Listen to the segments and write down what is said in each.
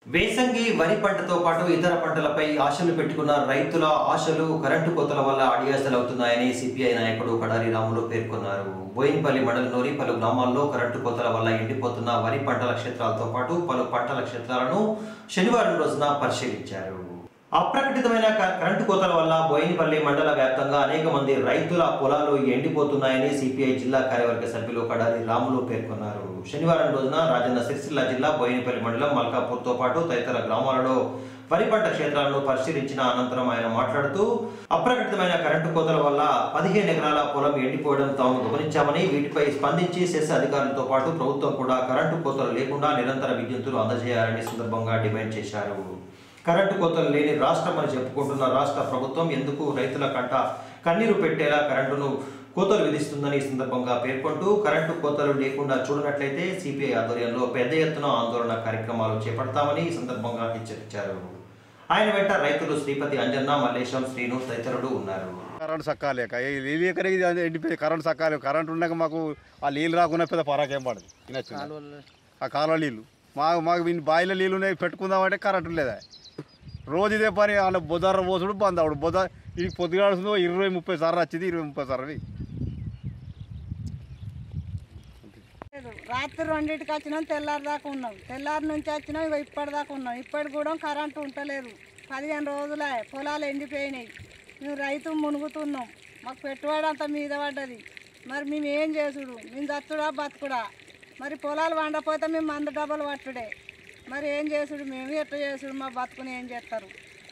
వేసంగి వరి పంటతో పాటు ఇతర పంటలపై ఆశలు పెట్టుకున్న రైతుల ఆశలు కరెంటు కోతల వల్ల అడియాసలవుతున్నాయని సిపిఐ నాయకుడు కడారి రాములు పేర్కొన్నారు బోయిన్పల్లి మండలంలోని పలు గ్రామాల్లో కరెంటు కోతల వల్ల ఎండిపోతున్న వరి పంటల క్షేత్రాలతో పాటు పలు పంటల క్షేత్రాలను శనివారం రోజున పరిశీలించారు అప్రకటితమైన క- కరెంటు కోతల వల్ల బోయినపల్లి మండల వ్యాప్తంగా అనేక మంది రైతుల పొలాలు ఎండిపోతున్నాయని సిపిఐ జిల్లా కార్యవర్గ సభ్యులు కడారి రాములు పేర్కొన్నారు శనివారం రోజున రాజన్న సిరిసిల్ల జిల్లా బోయినపల్లి మండలం మల్కాపూర్తో పాటు తదితర గ్రామాలలో వరి పంట క్షేత్రాలను పరిశీలించిన అనంతరం ఆయన మాట్లాడుతూ అప్రకటితమైన కరెంటు కోతల వల్ల పదిహేను ఎకరాల పొలం ఎండిపోవడం తాము గమనించామని వీటిపై స్పందించి సెస్ అధికారులతో పాటు ప్రభుత్వం కూడా కరెంటు కోతలు లేకుండా నిరంతర విద్యుత్తులు అందజేయాలని సందర్భంగా డిమాండ్ చేశారు కరెంటు కోతలు లేని రాష్ట్రం అని చెప్పుకుంటున్న రాష్ట్ర ప్రభుత్వం ఎందుకు రైతుల కంట కన్నీరు పెట్టేలా కరెంటును కోతలు విధిస్తుందని ఈ సందర్భంగా పేర్కొంటూ కరెంటు కోతలు లేకుండా చూడనట్లయితే సిపిఐ ఆధ్వర్యంలో పెద్ద ఎత్తున ఆందోళన కార్యక్రమాలు చేపడతామని ఈ సందర్భంగా హెచ్చరించారు ఆయన వెంట రైతులు శ్రీపతి అంజన్న మల్లేశం శ్రీను తదితరులు ఉన్నారు కరెంట్ సక్కాలేక ఈ నీళ్ళు ఎక్కడికి అది ఎండిపోయి కరెంట్ సక్కాలి కరెంట్ ఉండక మాకు ఆ నీళ్ళు రాకుండా పెద్ద పరాకేం పడదు తినచ్చు ఆ కాలువ నీళ్ళు మాకు మాకు వీని బాయిల నీళ్ళు ఉన్నాయి పెట్టుకుందామంటే కరెంటు లేదా రోజు ఇదే పని వాళ్ళ బుధవారం పోసుడు బంద్ అవుడు బుధ ఇది పొద్దుగాడుతుందో ఇరవై ముప్పై సార్లు వచ్చింది ఇరవై ముప్పై సార్లు లేదు. రాత్రి రెండింటికి వచ్చినాం తెల్లారి దాకా ఉన్నాం తెల్లారి నుంచి వచ్చినాం ఇక ఇప్పటిదాకా ఉన్నాం ఇప్పటి కూడా కరెంటు ఉంటలేదు పదిహేను రోజులే పొలాలు ఎండిపోయినాయి మేము రైతు మునుగుతున్నాం మాకు పెట్టుబడి అంతా మీద పడ్డది మరి మేము ఏం చేసుడు మేము చచ్చుడా బతుకుడా మరి పొలాలు వండపోతే మేము మందు డబ్బలు పట్టుడే మరి ఏం చేసుడు మేము ఎట్లా చేసుడు మా బతుకుని ఏం చేస్తారు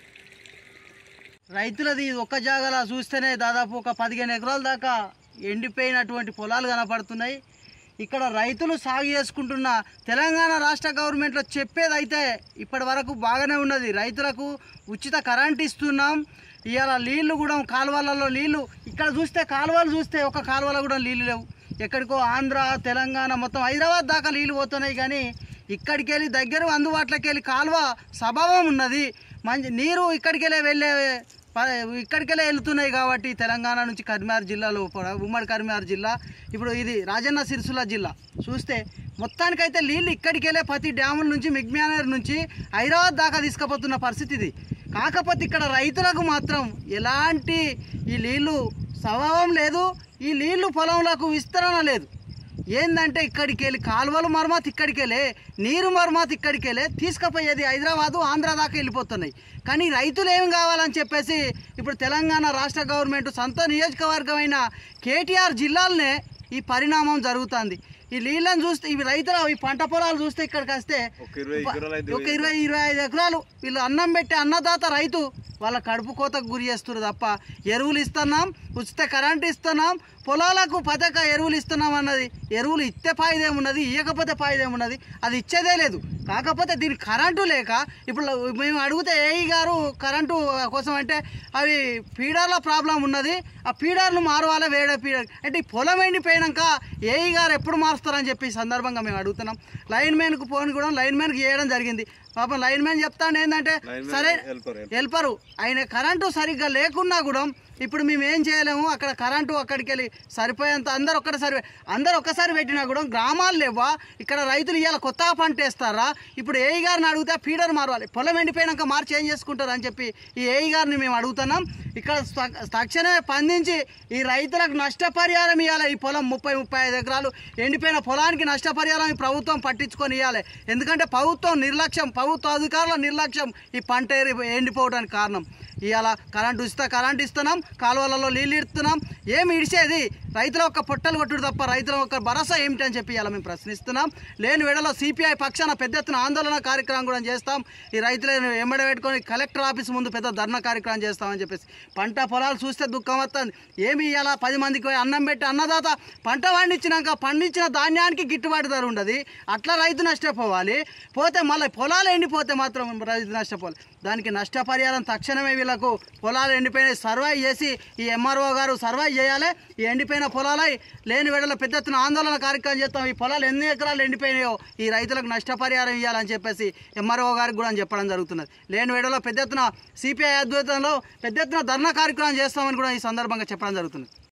రైతులది ఒక్క జాగలా చూస్తేనే దాదాపు ఒక పదిహేను ఎకరాల దాకా ఎండిపోయినటువంటి పొలాలు కనపడుతున్నాయి ఇక్కడ రైతులు సాగు చేసుకుంటున్న తెలంగాణ రాష్ట్ర గవర్నమెంట్లో చెప్పేది అయితే ఇప్పటి వరకు బాగానే ఉన్నది రైతులకు ఉచిత కరెంట్ ఇస్తున్నాం ఇవాళ నీళ్లు కూడా కాలువలలో నీళ్లు ఇక్కడ చూస్తే కాలువలు చూస్తే ఒక కాలువలో కూడా నీళ్లు లేవు ఎక్కడికో ఆంధ్ర తెలంగాణ మొత్తం హైదరాబాద్ దాకా నీళ్లు పోతున్నాయి కానీ ఇక్కడికి వెళ్ళి దగ్గర అందుబాటులోకి వెళ్ళి కాలువ స్వభావం ఉన్నది మంచి నీరు ఇక్కడికి వెళ్ళే వెళ్ళే ప- ఇక్కడికెళ్ళే వెళ్తున్నాయి కాబట్టి తెలంగాణ నుంచి కరీంనగర్ జిల్లాలో ప- ఉమ్మడి కరీంనగర్ జిల్లా ఇప్పుడు ఇది రాజన్న సిరిసిల్ల జిల్లా చూస్తే మొత్తానికైతే నీళ్ళు ఇక్కడికి వెళ్ళే ప్రతి డ్యాముల నుంచి మిగ్మ్యానర్ నుంచి హైదరాబాద్ దాకా తీసుకుపోతున్న పరిస్థితి ఇది కాకపోతే ఇక్కడ రైతులకు మాత్రం ఎలాంటి ఈ నీళ్ళు స్వభావం లేదు ఈ నీళ్లు పొలంలోకి విస్తరణ లేదు ఏందంటే ఇక్కడికి వెళ్ళి కాలువలు మరమ్మతు ఇక్కడికి వెళ్ళే నీరు మరమ్మతు ఇక్కడికి వెళ్ళే తీసుకుపోయేది హైదరాబాదు ఆంధ్ర దాకా వెళ్ళిపోతున్నాయి కానీ రైతులు ఏం కావాలని చెప్పేసి ఇప్పుడు తెలంగాణ రాష్ట్ర గవర్నమెంట్ సొంత నియోజకవర్గమైన కేటీఆర్ జిల్లాలనే ఈ పరిణామం జరుగుతుంది ఈ నీళ్ళని చూస్తే ఇవి రైతులు ఈ పంట పొలాలు చూస్తే ఇక్కడికి వస్తే ఒక ఇరవై ఎకరాలు అయితే ఒక ఇరవై ఇరవై ఐదు ఎకరాలు వీళ్ళు అన్నం పెట్టే అన్నదాత రైతు వాళ్ళ కడుపు కోతకు గురి చేస్తున్నారు తప్ప ఎరువులు ఇస్తున్నాం ఉచిత కరెంట్ ఇస్తున్నాం పొలాలకు పథక ఎరువులు ఇస్తున్నాం అన్నది ఎరువులు ఇస్తే ఫాయిదేం ఉన్నది ఇవ్వకపోతే ఫాయిదేం ఉన్నది అది ఇచ్చేదే లేదు కాకపోతే దీనికి కరెంటు లేక ఇప్పుడు మేము అడిగితే ఏఈ గారు కరెంటు కోసం అంటే అవి పీడర్ల ప్రాబ్లం ఉన్నది ఆ పీడర్లు మారవాలి వేరే పీడర్ అంటే ఈ పొలం ఎండిపోయినాక ఏఈ గారు ఎప్పుడు మారుస్తారని చెప్పి ఈ సందర్భంగా మేము అడుగుతున్నాం లైన్ మ్యాన్కు ఫోన్ కూడా లైన్ మ్యాన్కి చేయడం జరిగింది పాపం లైన్ మ్యాన్ చెప్తాను ఏంటంటే Lineman సరే helper, helper. హెల్పరు ఆయన కరెంటు సరిగ్గా లేకున్నా కూడా ఇప్పుడు మేము ఏం చేయలేము అక్కడ కరెంటు అక్కడికి వెళ్ళి సరిపోయేంత అందరు ఒక్కటి సరి అందరు ఒక్కసారి పెట్టినా కూడా గ్రామాలు లేవా ఇక్కడ రైతులు ఇవాళ కొత్తగా పంట వేస్తారా ఇప్పుడు ఏఈ గారిని అడిగితే ఫీడర్ మారవాలి పొలం ఎండిపోయినాక మార్చి ఏం చేసుకుంటారు అని చెప్పి ఈ ఏఈ గారిని మేము అడుగుతున్నాం ఇక్కడ స్వ- తక్షణమే స్పందించి ఈ రైతులకు నష్టపరిహారం ఇవ్వాలి ఈ పొలం ముప్పై ముప్పై ఐదు ఎకరాలు ఎండిపోయిన పొలానికి నష్టపరిహారం ఈ ప్రభుత్వం పట్టించుకొని ఇవ్వాలి ఎందుకంటే ప్రభుత్వం నిర్లక్ష్యం ప్రభుత్వ అధికారుల నిర్లక్ష్యం ఈ పంట ఏరి- ఎండిపోవడానికి కారణం ఇవాళ కరెంటు ఇస్తా కరెంట్ ఇస్తున్నాం కాలువలలో నీళ్ళు ఇస్తున్నాం ఏమి ఇడిచేది రైతుల యొక్క పొట్టలు కొట్టుడు తప్ప రైతుల యొక్క భరోసా ఏమిటి అని చెప్పి ఇలా మేము ప్రశ్నిస్తున్నాం లేని వేళలో సిపిఐ పక్షాన పెద్ద ఎత్తున ఆందోళన కార్యక్రమం కూడా చేస్తాం ఈ రైతులను ఎంబడ పెట్టుకొని కలెక్టర్ ఆఫీస్ ముందు పెద్ద ధర్నా కార్యక్రమం చేస్తామని చెప్పేసి పంట పొలాలు చూస్తే దుఃఖం వస్తుంది ఏమి ఇవాళ పది మందికి పోయి అన్నం పెట్టి అన్నదాత పంట పండించినాక పండించిన ధాన్యానికి గిట్టుబాటు ధర ఉండదు అట్లా రైతు నష్టపోవాలి పోతే మళ్ళీ పొలాలు ఎండిపోతే మాత్రం రైతు నష్టపోవాలి దానికి నష్టపరిహారం తక్షణమే వీళ్ళకు పొలాలు ఎండిపోయినాయి సర్వై చేసి ఈ ఎంఆర్ఓ గారు సర్వై చేయాలి ఈ ఎండిపోయిన పొలాలై లేని వేళలో పెద్ద ఎత్తున ఆందోళన కార్యక్రమం చేస్తాం ఈ పొలాలు ఎన్ని ఎకరాలు ఎండిపోయినాయో ఈ రైతులకు నష్టపరిహారం ఇవ్వాలని చెప్పేసి ఎంఆర్ఓ గారికి కూడా చెప్పడం జరుగుతున్నది లేని వేళలో పెద్ద ఎత్తున సిపిఐ ఆధ్వర్యంలో పెద్ద ఎత్తున ధర్నా కార్యక్రమం చేస్తామని కూడా ఈ సందర్భంగా చెప్పడం జరుగుతుంది